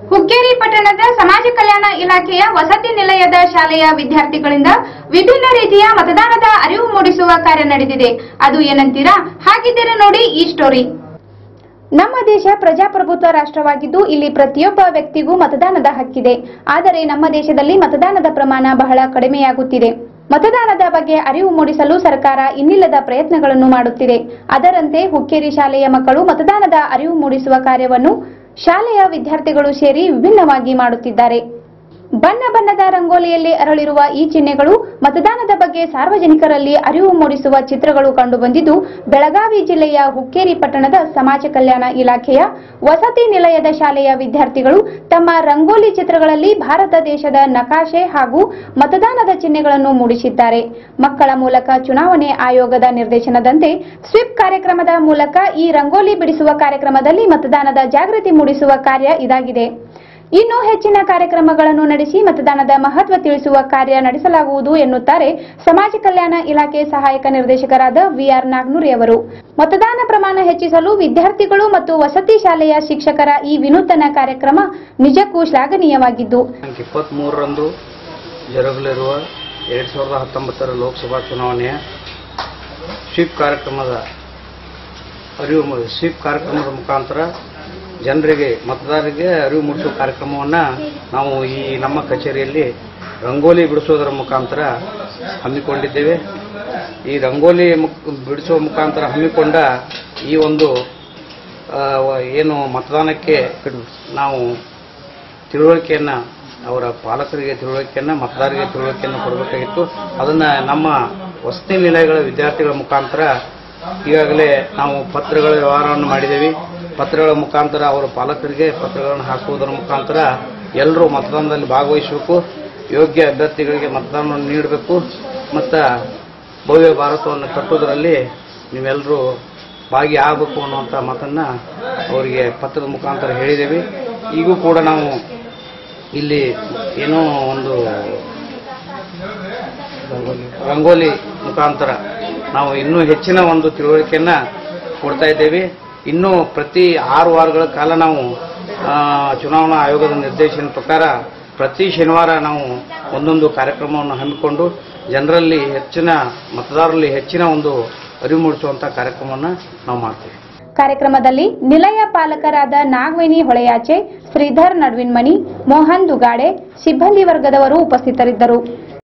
ಹುಕ್ಕೇರಿ ಪಟ್ಟಣದ ಸಮಾಜ ಕಲ್ಯಾಣ ಇಲಾಖೆಯ ವಸತಿ ನಿಲಯದ ಶಾಲೆಯ ವಿದ್ಯಾರ್ಥಿಗಳಿಂದ ವಿಭಿನ್ನ ರೀತಿಯ ಮತದಾನದ ಅರಿವು ಮೂಡಿಸುವ ಕಾರ್ಯ ನಡೆದಿದೆ ಅದು ಏನಂತೀರಾ ಹಾಗಿದ್ದರೆ ನೋಡಿ ಈ ಸ್ಟೋರಿ ನಮ್ಮ ದೇಶ ಪ್ರಜಾಪ್ರಭುತ್ವ ರಾಷ್ಟ್ರವಾಗಿದ್ದು ಇಲ್ಲಿ ಪ್ರತಿಯೊಬ್ಬ ವ್ಯಕ್ತಿಗೂ ಮತದಾನದ ಹಕ್ಕಿದೆ ಆದರೆ ನಮ್ಮ ದೇಶದಲ್ಲಿ ಮತದಾನದ ಪ್ರಮಾಣ ಬಹಳ ಕಡಿಮೆಯಾಗುತ್ತಿದೆ ಮತದಾನದ ಬಗ್ಗೆ ಅರಿವು ಮೂಡಿಸಲು ಸರ್ಕಾರ ಇನ್ನಿಲ್ಲದ ಪ್ರಯತ್ನಗಳನ್ನು ಮಾಡುತ್ತಿದೆ ಅದರಂತೆ ಹುಕ್ಕೇರಿ ಶಾಲೆಯ ಮಕ್ಕಳು ಮತದಾನದ ಅರಿವು ಮೂಡಿಸುವ ಕಾರ್ಯವನ್ನು ಶಾಲೆಯ ವಿದ್ಯಾರ್ಥಿಗಳು ಸೇರಿ ವಿಭಿನ್ನವಾಗಿ ಮಾಡುತ್ತಿದ್ದಾರೆ ಬಣ್ಣ ಬಣ್ಣದ ರಂಗೋಲಿಯಲ್ಲಿ ಅರಳಿರುವ ಈ ಚಿಹ್ನೆಗಳು ಮತದಾನದ ಬಗ್ಗೆ ಸಾರ್ವಜನಿಕರಲ್ಲಿ ಅರಿವು ಮೂಡಿಸುವ ಚಿತ್ರಗಳು ಕಂಡುಬಂದಿದ್ದು ಬೆಳಗಾವಿ ಜಿಲ್ಲೆಯ ಹುಕ್ಕೇರಿ ಪಟ್ಟಣದ ಸಮಾಜ ಕಲ್ಯಾಣ ಇಲಾಖೆಯ ವಸತಿ ನಿಲಯದ ಶಾಲೆಯ ವಿದ್ಯಾರ್ಥಿಗಳು ತಮ್ಮ ರಂಗೋಲಿ ಚಿತ್ರಗಳಲ್ಲಿ ಭಾರತ ದೇಶದ ನಕಾಶೆ ಹಾಗೂ ಮತದಾನದ ಚಿಹ್ನೆಗಳನ್ನು ಮೂಡಿಸಿದ್ದಾರೆ ಮಕ್ಕಳ ಮೂಲಕ ಚುನಾವಣೆ ಆಯೋಗದ ನಿರ್ದೇಶನದಂತೆ ಸ್ವಿಪ್ ಕಾರ್ಯಕ್ರಮದ ಮೂಲಕ ಈ ರಂಗೋಲಿ ಬಿಡಿಸುವ ಕಾರ್ಯಕ್ರಮದಲ್ಲಿ ಮತದಾನದ ಜಾಗೃತಿ ಮೂಡಿಸುವ ಕಾರ್ಯ ಇದಾಗಿದೆ ಇನ್ನು ಹೆಚ್ಚಿನ ಕಾರ್ಯಕ್ರಮಗಳನ್ನು ನಡೆಸಿ ಮತದಾನದ ಮಹತ್ವ ತಿಳಿಸುವ ಕಾರ್ಯ ನಡೆಸಲಾಗುವುದು ಎನ್ನುತ್ತಾರೆ ಸಮಾಜ ಕಲ್ಯಾಣ ಇಲಾಖೆ ಸಹಾಯಕ ನಿರ್ದೇಶಕರಾದ ವಿಆರ್ ನಾಗ್ನೂರಿ ಅವರು ಮತದಾನ ಪ್ರಮಾಣ ಹೆಚ್ಚಿಸಲು ವಿದ್ಯಾರ್ಥಿಗಳು ಮತ್ತು ವಸತಿ ಶಾಲೆಯ ಶಿಕ್ಷಕರ ಈ ವಿನೂತನ ಕಾರ್ಯಕ್ರಮ ನಿಜಕ್ಕೂ ಶ್ಲಾಘನೀಯವಾಗಿದ್ದು ದಿನಾಂಕ ಇಪ್ಪತ್ತ್ಮೂರರಂದು ಜರುಗಲಿರುವ ಎರಡು ಸಾವಿರದ ಹತ್ತೊಂಬತ್ತರ ಲೋಕಸಭಾ ಚುನಾವಣೆಯ ಸ್ವೀಪ್ ಕಾರ್ಯಕ್ರಮದ ಅರಿವು ಮೂ- ಸ್ವೀಪ್ ಕಾರ್ಯಕ್ರಮದ ಮುಖಾಂತರ ಜನರಿಗೆ ಮತದಾರರಿಗೆ ಅರಿವು ಮೂಡಿಸುವ ಕಾರ್ಯಕ್ರಮವನ್ನು ನಾವು ಈ ನಮ್ಮ ಕಚೇರಿಯಲ್ಲಿ ರಂಗೋಲಿ ಬಿಡಿಸೋದರ ಮುಖಾಂತರ ಹಮ್ಮಿಕೊಂಡಿದ್ದೇವೆ ಈ ರಂಗೋಲಿ ಮುಖ ಬಿಡಿಸುವ ಮುಖಾಂತರ ಹಮ್ಮಿಕೊಂಡ ಈ ಒಂದು ಆ, ವ- ಏನು ಮತದಾನಕ್ಕೆ ನಾವು ತಿಳುವಳಿಕೆಯನ್ನು ಅವರ ಪಾಲಕರಿಗೆ ತಿಳುವಳಿಕೆಯನ್ನು ಮತದಾರರಿಗೆ ತಿಳುವಳಿಕೆಯನ್ನು ಕೊಡಬೇಕಾಗಿತ್ತು ಅದನ್ನು ನಮ್ಮ ವಸತಿ ನಿಲಯಗಳ ವಿದ್ಯಾರ್ಥಿಗಳ ಮುಖಾಂತರ ಈಗಾಗಲೇ ನಾವು ಪತ್ರಗಳ ವ್ಯವಹಾರವನ್ನು ಮಾಡಿದ್ದೇವೆ ಪತ್ರಗಳ ಮುಖಾಂತರ ಅವರ ಪಾಲಕರಿಗೆ ಪತ್ರಗಳನ್ನು ಹಾಕುವುದರ ಮುಖಾಂತರ ಎಲ್ಲರೂ ಮತದಾನದಲ್ಲಿ ಭಾಗವಹಿಸಬೇಕು ಯೋಗ್ಯ ಅಭ್ಯರ್ಥಿಗಳಿಗೆ ಮತದಾನವನ್ನು ನೀಡಬೇಕು ಮತ್ತು ಭವ್ಯ ಭಾರತವನ್ನು ಕಟ್ಟುವುದರಲ್ಲಿ ನೀವೆಲ್ಲರೂ ಭಾಗಿಯಾಗಬೇಕು ಅನ್ನುವಂಥ ಮಾತನ್ನು ಅವರಿಗೆ ಪತ್ರದ ಮುಖಾಂತರ ಹೇಳಿದ್ದೇವೆ ಈಗೂ ಕೂಡ ನಾವು ಇಲ್ಲಿ ಏನೋ ಒಂದು ರಂಗೋಲಿ ಮುಖಾಂತರ ನಾವು ಇನ್ನೂ ಹೆಚ್ಚಿನ ಒಂದು ತಿಳುವಳಿಕೆಯನ್ನು ಕೊಡ್ತಾ ಇದ್ದೇವೆ ಇನ್ನೂ ಪ್ರತಿ ಆರು ವಾರಗಳ ಕಾಲ ನಾವು ಆ, ಚುನಾವಣಾ ಆಯೋಗದ ನಿರ್ದೇಶನ ಪ್ರಕಾರ ಪ್ರತಿ ಶನಿವಾರ ನಾವು ಒಂದೊಂದು ಕಾರ್ಯಕ್ರಮವನ್ನು ಹಮ್ಮಿಕೊಂಡು ಜನರಲ್ಲಿ ಹೆಚ್ಚಿನ ಮತದಾರರಲ್ಲಿ ಹೆಚ್ಚಿನ ಒಂದು ಅರಿವು ಮೂಡಿಸುವಂಥ ಕಾರ್ಯಕ್ರಮವನ್ನು ನಾವು ಮಾಡ್ತೀವಿ ಕಾರ್ಯಕ್ರಮದಲ್ಲಿ ನಿಲಯ ಪಾಲಕರಾದ ನಾಗವೇಣಿ ಹೊಳೆಯಾಚೆ ಶ್ರೀಧರ್ ನಡ್ವಿನ್ಮಣಿ ಮೋಹನ್ ದುಗಾಡೆ ಸಿಬ್ಬಂದಿ ವರ್ಗದವರು ಉಪಸ್ಥಿತರಿದ್ದರು